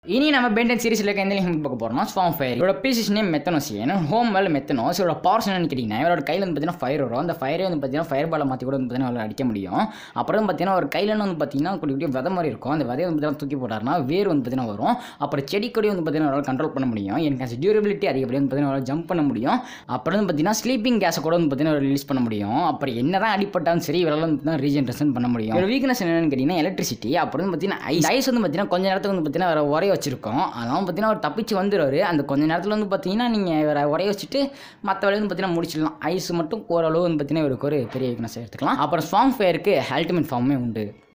இனி நம்ம பென்டன் சீரிஸில் இருக்க எந்த லிங்க் பார்க்க போகிறோம்னா ஸ்வாம் ஃபயர் இதோட பீசஸ் நேம் மெத்தனோசியன் ஹோம் வேல் மெத்தனோஸ் இதோட பவர்ஸ் என்னன்னு கேட்டிங்கன்னா இவரோட கையில் வந்து பார்த்தீங்கன்னா ஃபயர் வரும் அந்த ஃபயரே வந்து பார்த்தீங்கன்னா ஃபயர் பாலை மாற்றி கூட வந்து பார்த்தீங்கன்னா அவரால் அடிக்க முடியும் அப்புறம் வந்து பார்த்தீங்கன்னா ஒரு கையில் வந்து பார்த்தீங்கன்னா குட்டி குட்டி விதை மாதிரி இருக்கும் அந்த விதையை வந்து பார்த்தீங்கன்னா தூக்கி போட்டார்னா வேர் வந்து பார்த்தீங்கன்னா வரும் அப்புறம் செடி கொடி வந்து பார்த்தீங்கன்னா அவரால் கண்ட்ரோல் பண்ண முடியும் எனக்கு டியூரபிலிட்டி அதிகப்படி வந்து பார்த்தீங்கன்னா அவரால் ஜம்ப் பண்ண முடியும் அப்புறம் வந்து பார்த்தீங்கன்னா ஸ்லீப்பிங் கேஸை கூட வந்து பார்த்தீங்கன்னா ரிலீஸ் பண்ண முடியும் அப்புறம் என்ன தான் அடிப்பட்டாலும் சரி இவரால் வந்து பார்த்தீங்கன்னா ரீஜென்ரேஷன் பண்ண முடியும் ஒரு வீக்னஸ் என்னன்னு கேட்டிங்கன்னா எலக்ட்ரிசிட்டி அப்புறம் வந்து பார்த்தீங்கன்னா ஐஸ் ஐஸ் வந்து பார்த்தீங்கன்னா கொஞ்ச நேரத்துக்கு வந்து பார்த்தீங்கன்னா வேறு உரைய வச்சிருக்கோம் அதெல்லாம் பார்த்தீங்கன்னா அவர் தப்பிச்சு வந்துடுவார் அந்த கொஞ்ச நேரத்தில் வந்து பார்த்தீங்கன்னா நீங்கள் வேறு உரைய வச்சுட்டு மற்ற வேலையை வந்து பார்த்தீங்கன்னா முடிச்சிடலாம் ஐஸ் மட்டும் ஓரளவு வந்து பார்த்தீங்கன்னா இவருக்கு ஒரு பெரிய வீக்னஸ் எடுத்துக்கலாம் அப்புறம் ஸ்வாங் ஃபயருக்கு அல்டிமேட் ஃபார்மே உண்டு